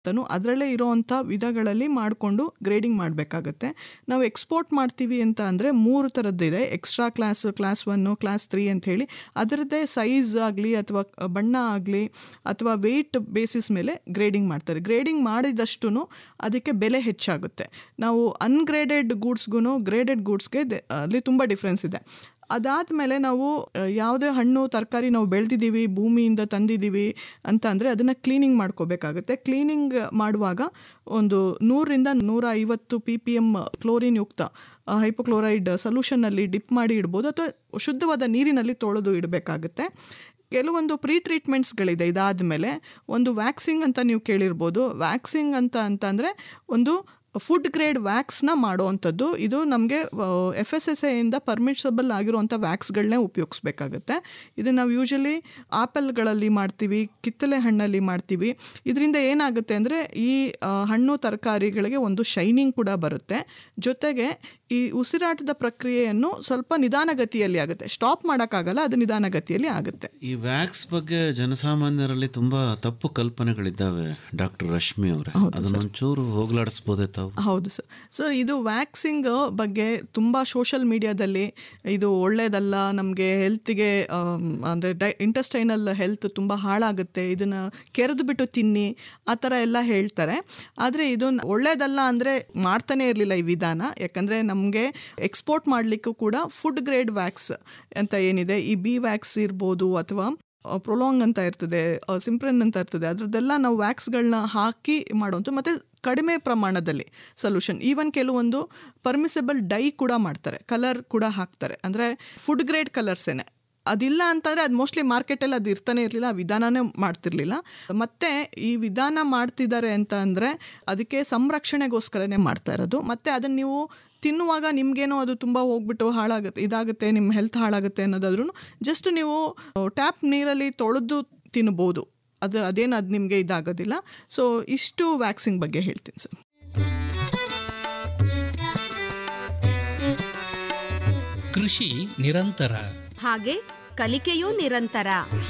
ತನು ಅದರಲ್ಲೇ ಇರೋವಂಥ ವಿಧಗಳಲ್ಲಿ ಮಾಡಿಕೊಂಡು ಗ್ರೇಡಿಂಗ್ ಮಾಡಬೇಕಾಗತ್ತೆ ನಾವು ಎಕ್ಸ್ಪೋರ್ಟ್ ಮಾಡ್ತೀವಿ ಅಂತ ಅಂದರೆ ಮೂರು ಥರದ್ದಿದೆ extra class class one class three ಅಂತ ಹೇಳಿ ಅದರದ್ದೇ ಸೈಜ್ ಆಗಲಿ ಅಥವಾ ಬಣ್ಣ ಆಗಲಿ ಅಥವಾ ವೆಯ್ಟ್ ಬೇಸಿಸ್ ಮೇಲೆ ಗ್ರೇಡಿಂಗ್ ಮಾಡ್ತಾರೆ ಗ್ರೇಡಿಂಗ್ ಮಾಡಿದಷ್ಟು ಅದಕ್ಕೆ ಬೆಲೆ ಹೆಚ್ಚಾಗುತ್ತೆ ನಾವು ಅನ್ಗ್ರೇಡೆಡ್ ಗೂಡ್ಸ್ಗೂ ಗ್ರೇಡೆಡ್ ಗೂಡ್ಸ್ಗೆ ಅಲ್ಲಿ ತುಂಬ ಡಿಫ್ರೆನ್ಸ್ ಇದೆ ಅದಾದಮೇಲೆ ನಾವು ಅಹ್, ಯಾವುದೇ ಹಣ್ಣು ತರಕಾರಿ ನಾವು ಬೆಳೆದಿದ್ದೀವಿ ಭೂಮಿಯಿಂದ ತಂದಿದ್ದೀವಿ ಅಂತ ಅಂದರೆ ಅದನ್ನು ಕ್ಲೀನಿಂಗ್ ಮಾಡ್ಕೋಬೇಕಾಗುತ್ತೆ ಕ್ಲೀನಿಂಗ್ ಮಾಡುವಾಗ ಒಂದು ನೂರರಿಂದ ನೂರ ಐವತ್ತು ಪಿ ಪಿ ಎಮ್ ಕ್ಲೋರಿನ್ ಯುಕ್ತ ಹೈಪೋಕ್ಲೋರೈಡ್ ಸೊಲ್ಯೂಷನ್ನಲ್ಲಿ ಡಿಪ್ ಮಾಡಿ ಇಡ್ಬೋದು ಅಥವಾ ಶುದ್ಧವಾದ ನೀರಿನಲ್ಲಿ ತೊಳೆದು ಇಡಬೇಕಾಗುತ್ತೆ ಕೆಲವೊಂದು ಪ್ರೀ ಟ್ರೀಟ್ಮೆಂಟ್ಸ್ಗಳಿದೆ ಇದಾದಮೇಲೆ ಒಂದು ವ್ಯಾಕ್ಸಿಂಗ್ ಅಂತ ನೀವು ಕೇಳಿರ್ಬೋದು ವ್ಯಾಕ್ಸಿಂಗ್ ಅಂತ ಅಂತ ಅಂದರೆ ಒಂದು ಫುಡ್ ಗ್ರೇಡ್ ವ್ಯಾಕ್ಸ್ನ ಮಾಡುವಂಥದ್ದು ಇದು ನಮಗೆ ಎಫ್ ಎಸ್ ಎಸ್ ಎಯಿಂದ ಪರ್ಮಿಷಬಲ್ ಆಗಿರುವಂಥ ವ್ಯಾಕ್ಸ್ಗಳನ್ನೇ ಉಪಯೋಗಿಸ್ಬೇಕಾಗುತ್ತೆ ಇದು ನಾವು ಯೂಶಲಿ ಆಪಲ್ಗಳಲ್ಲಿ ಮಾಡ್ತೀವಿ ಕಿತ್ತಲೆ ಹಣ್ಣಲ್ಲಿ ಮಾಡ್ತೀವಿ ಇದರಿಂದ ಏನಾಗುತ್ತೆ ಅಂದರೆ ಈ ಆ, ಹಣ್ಣು ತರಕಾರಿಗಳಿಗೆ ಒಂದು ಶೈನಿಂಗ್ ಕೂಡ ಬರುತ್ತೆ ಜೊತೆಗೆ ಈ ಉಸಿರಾಟದ ಪ್ರಕ್ರಿಯೆಯನ್ನು ಸ್ವಲ್ಪ ನಿಧಾನಗತಿಯಲ್ಲಿ ಆಗುತ್ತೆ ಸ್ಟಾಪ್ ಮಾಡೋಕ್ಕಾಗಲ್ಲ ಅದು ನಿಧಾನಗತಿಯಲ್ಲಿ ಆಗುತ್ತೆ ಈ ವ್ಯಾಕ್ಸ್ ಬಗ್ಗೆ ಜನಸಾಮಾನ್ಯರಲ್ಲಿ ತುಂಬಾ ತಪ್ಪು ಕಲ್ಪನೆಗಳಿದ್ದಾವೆ ಡಾಕ್ಟರ್ ರಶ್ಮಿ ಅವರೇ ಅದನ್ನೊಂಚೂರು ಹೋಗ್ಲಾಡಿಸ್ಬೋದೇ ತಾವು ಹೌದು ಸರ್ ಸರ್ ಇದು ವ್ಯಾಕ್ಸಿಂಗ್ ಬಗ್ಗೆ ತುಂಬ ಸೋಷಲ್ ಮೀಡಿಯಾದಲ್ಲಿ ಇದು ಒಳ್ಳೆಯದಲ್ಲ ನಮಗೆ ಹೆಲ್ತಿಗೆ ಅಂದರೆ ಡೈ ಇಂಟೆಸ್ಟೈನಲ್ ಹೆಲ್ತ್ ತುಂಬ ಹಾಳಾಗುತ್ತೆ ಇದನ್ನು ಕೆರೆದು ಬಿಟ್ಟು ತಿನ್ನಿ ಆ ಥರ ಎಲ್ಲ ಹೇಳ್ತಾರೆ ಆದರೆ ಇದು ಒಳ್ಳೆಯದಲ್ಲ ಅಂದರೆ ಮಾಡ್ತಾನೆ ಇರಲಿಲ್ಲ ಈ ವಿಧಾನ ಯಾಕಂದರೆ ನಮಗೆ ಎಕ್ಸ್ಪೋರ್ಟ್ ಮಾಡಲಿಕ್ಕೂ ಕೂಡ ಫುಡ್ ಗ್ರೇಡ್ ವ್ಯಾಕ್ಸ್ ಅಂತ ಏನಿದೆ ಈ ಬಿ ವ್ಯಾಕ್ಸ್ ಇರ್ಬೋದು ಅಥವಾ ಪ್ರೊಲಾಂಗ್ ಅಂತ ಇರ್ತದೆ ಸಿಂಪ್ರೆನ್ ಅಂತ ಇರ್ತದೆ ಅದರದ್ದೆಲ್ಲ ನಾವು ವ್ಯಾಕ್ಸ್ಗಳನ್ನ ಹಾಕಿ ಮಾಡುವಂಥ ಮತ್ತು ಕಡಿಮೆ ಪ್ರಮಾಣದಲ್ಲಿ ಸೊಲ್ಯೂಷನ್ ಈವನ್ ಕೆಲವೊಂದು ಪರ್ಮಿಸಬಲ್ ಡೈ ಕೂಡ ಮಾಡ್ತಾರೆ ಕಲರ್ ಕೂಡ ಹಾಕ್ತಾರೆ ಅಂದರೆ ಫುಡ್ ಗ್ರೇಡ್ ಕಲರ್ಸೇನೆ ಅದಿಲ್ಲ ಅಂತಂದರೆ ಅದು ಮೋಸ್ಟ್ಲಿ ಮಾರ್ಕೆಟಲ್ಲಿ ಅದು ಇರ್ತಾನೆ ಇರಲಿಲ್ಲ ಆ ವಿಧಾನನೇ ಮಾಡ್ತಿರ್ಲಿಲ್ಲ ಮತ್ತು ಈ ವಿಧಾನ ಮಾಡ್ತಿದ್ದಾರೆ ಅಂತ ಅಂದರೆ ಅದಕ್ಕೆ ಸಂರಕ್ಷಣೆಗೋಸ್ಕರನೇ ಮಾಡ್ತಾ ಇರೋದು ಮತ್ತು ಅದನ್ನು ನೀವು ತಿನ್ನುವಾಗ ನಿಮಗೇನೋ ಅದು ತುಂಬ ಹೋಗ್ಬಿಟ್ಟು ಹಾಳಾಗುತ್ತೆ ಇದಾಗುತ್ತೆ ನಿಮ್ಮ ಹೆಲ್ತ್ ಹಾಳಾಗುತ್ತೆ ಅನ್ನೋದಾದ್ರೂ ಜಸ್ಟ್ ನೀವು ಟ್ಯಾಪ್ ನೀರಲ್ಲಿ ತೊಳೆದು ತಿನ್ಬೋದು ಅದು ಅದೇನು ಅದು ನಿಮಗೆ ಇದಾಗೋದಿಲ್ಲ ಸೊ ಇಷ್ಟು ವ್ಯಾಕ್ಸಿಂಗ್ ಬಗ್ಗೆ ಹೇಳ್ತೀನಿ ಸರ್ ಕೃಷಿ ನಿರಂತರ ಹಾಗೆ ಕಲಿಕೆಯೂ ನಿರಂತರ